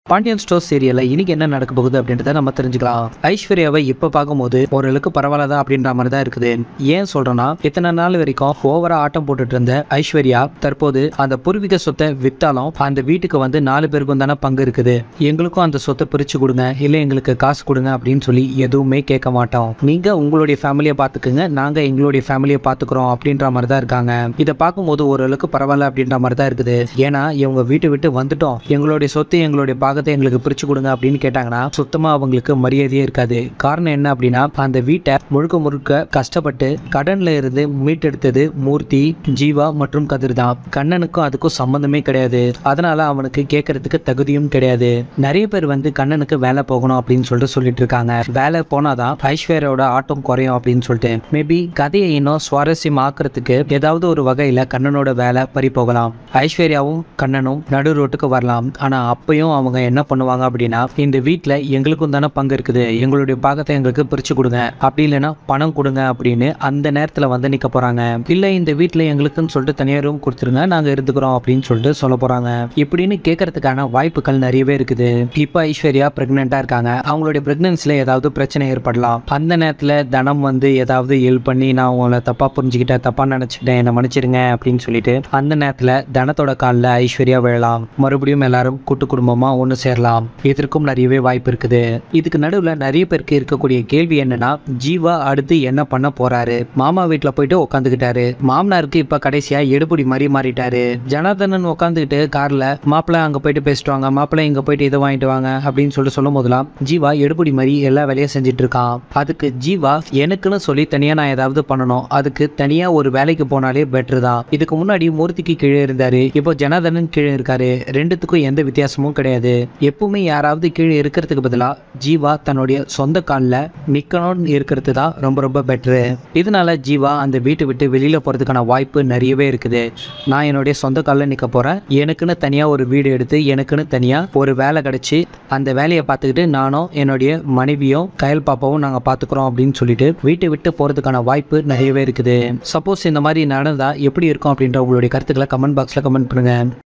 Pandian store சீரியல்ல இன்னைக்கு என்ன நடக்க போகுது அப்படின்றத நம்ம தெரிஞ்சுக்கலாம் ஐஸ்வர்யாவை இப்ப பார்க்கும்போது ஓரளவுக்கு பரவாயில்லதான் அப்படின்ற மாதிரி தான் இருக்குது ஏன் சொல்றேன்னா இத்தனை நாள் வரைக்கும் ஓவரா ஆட்டம் போட்டுட்டு இருந்த ஐஸ்வர்யா தற்போது அந்த பூர்வீக சொத்தை வித்தாலும் அந்த வீட்டுக்கு வந்து நாலு பேருக்கும் தானே பங்கு இருக்குது எங்களுக்கும் அந்த சொத்தை பிரிச்சு கொடுங்க இல்ல எங்களுக்கு காசு கொடுங்க அப்படின்னு சொல்லி எதுவுமே கேட்க மாட்டோம் நீங்க உங்களுடைய ஃபேமிலியை பார்த்துக்குங்க நாங்க எங்களுடைய ஃபேமிலியை பார்த்துக்கிறோம் அப்படின்ற மாதிரி தான் இருக்காங்க இதை பார்க்கும்போது ஓரளவுக்கு பரவாயில்ல அப்படின்ற மாதிரி தான் இருக்குது ஏன்னா இவங்க வீட்டை விட்டு வந்துட்டோம் எங்களுடைய சொத்து எங்களுடைய பாகத்தை எங்களுக்கு பிரிச்சு கொடுங்க அப்படின்னு கேட்டாங்கன்னா சுத்தமா அவங்களுக்கு மரியாதையே இருக்காது காரணம் என்ன அப்படின்னா அந்த வீட்டை முழுக்க முழுக்க கஷ்டப்பட்டு கடன்ல இருந்து மீட்டெடுத்தது மூர்த்தி ஜீவா மற்றும் கதிர் தான் கண்ணனுக்கும் அதுக்கும் சம்பந்தமே கிடையாது அதனால அவனுக்கு கேட்கறதுக்கு தகுதியும் கிடையாது நிறைய பேர் வந்து கண்ணனுக்கு வேலை போகணும் அப்படின்னு சொல்லிட்டு சொல்லிட்டு இருக்காங்க வேலை போனாதான் ஐஸ்வர்யாவோட ஆட்டம் குறையும் அப்படின்னு சொல்லிட்டு மேபி கதையை இன்னும் சுவாரஸ்யம் ஆக்குறதுக்கு ஏதாவது ஒரு வகையில கண்ணனோட வேலை பறி போகலாம் ஐஸ்வர்யாவும் கண்ணனும் நடு ரோட்டுக்கு வரலாம் ஆனா அப்பயும் அவங்க என்ன பண்ணுவாங்க அப்படின்னா இந்த வீட்ல எங்களுக்கும் தானே பங்கு இருக்குது எங்களுடைய பாகத்தை எங்களுக்கு பிரிச்சு கொடுங்க அப்படி இல்லைன்னா பணம் கொடுங்க அப்படின்னு அந்த நேரத்துல வந்து நிக்க போறாங்க இல்ல இந்த வீட்ல எங்களுக்குன்னு சொல்லிட்டு தனியார் ரூம் கொடுத்துருங்க நாங்க இருந்துக்கிறோம் அப்படின்னு சொல்லிட்டு சொல்ல போறாங்க இப்படின்னு கேட்கறதுக்கான வாய்ப்புகள் நிறையவே இருக்குது இப்போ ஐஸ்வர்யா பிரெக்னெண்டா இருக்காங்க அவங்களுடைய பிரெக்னன்சில ஏதாவது பிரச்சனை ஏற்படலாம் அந்த நேரத்துல தனம் வந்து ஏதாவது ஹெல்ப் பண்ணி நான் உங்களை தப்பா புரிஞ்சுக்கிட்டேன் தப்பா நினைச்சிட்டேன் என்ன மன்னிச்சிடுங்க அப்படின்னு சொல்லிட்டு அந்த நேரத்துல தனத்தோட காலில் ஐஸ்வர்யா விழலாம் மறுபடியும் எல்லாரும் கூட்டு குடும்பமா ஒன்று சேரலாம் இதற்கும் நிறையவே வாய்ப்பு இருக்குது இதுக்கு நடுவில் நிறைய பேருக்கு இருக்கக்கூடிய கேள்வி என்னன்னா ஜீவா அடுத்து என்ன பண்ண போறாரு மாமா வீட்டில் போயிட்டு உட்காந்துக்கிட்டாரு மாமனாருக்கு இப்போ கடைசியா எடுபடி மாதிரி மாறிட்டாரு ஜனார்தனன் உட்காந்துக்கிட்டு கார்ல மாப்பிள்ளை அங்கே போயிட்டு பேசிட்டு வாங்க மாப்பிள்ளை இங்கே போயிட்டு இதை வாங்கிட்டு வாங்க அப்படின்னு சொல்லிட்டு சொல்லும் போதெல்லாம் ஜீவா எடுபடி மாதிரி எல்லா வேலையும் செஞ்சுட்டு இருக்கான் அதுக்கு ஜீவா எனக்குன்னு சொல்லி தனியா நான் ஏதாவது பண்ணணும் அதுக்கு தனியா ஒரு வேலைக்கு போனாலே பெட்டர் தான் இதுக்கு முன்னாடி மூர்த்திக்கு கீழே இருந்தாரு இப்போ ஜனார்தனன் கீழே இருக்காரு ரெண்டுத்துக்கும் எந்த வித்தியாசமும் கிடையாது எப்பவுமே யாராவது கீழே இருக்கிறதுக்கு பதிலா ஜீவா தன்னுடைய சொந்த காலில் நிக்கணும்னு இருக்கிறது தான் ரொம்ப ரொம்ப பெட்ரு இதனால ஜீவா அந்த வீட்டை விட்டு வெளியில போறதுக்கான வாய்ப்பு நிறையவே இருக்குது நான் என்னுடைய சொந்த காலில் நிற்க போறேன் எனக்குன்னு தனியா ஒரு வீடு எடுத்து எனக்குன்னு தனியா ஒரு வேலை கிடைச்சி அந்த வேலையை பார்த்துக்கிட்டு நானும் என்னுடைய மனைவியும் கயல் பாப்பாவும் நாங்கள் பார்த்துக்குறோம் அப்படின்னு சொல்லிட்டு வீட்டை விட்டு போகிறதுக்கான வாய்ப்பு நிறையவே இருக்குது சப்போஸ் இந்த மாதிரி நடந்தால் எப்படி இருக்கும் அப்படின்ற உங்களுடைய கருத்துக்களை கமெண்ட் பாக்ஸில் கமெண்ட் பண்ணுங்கள்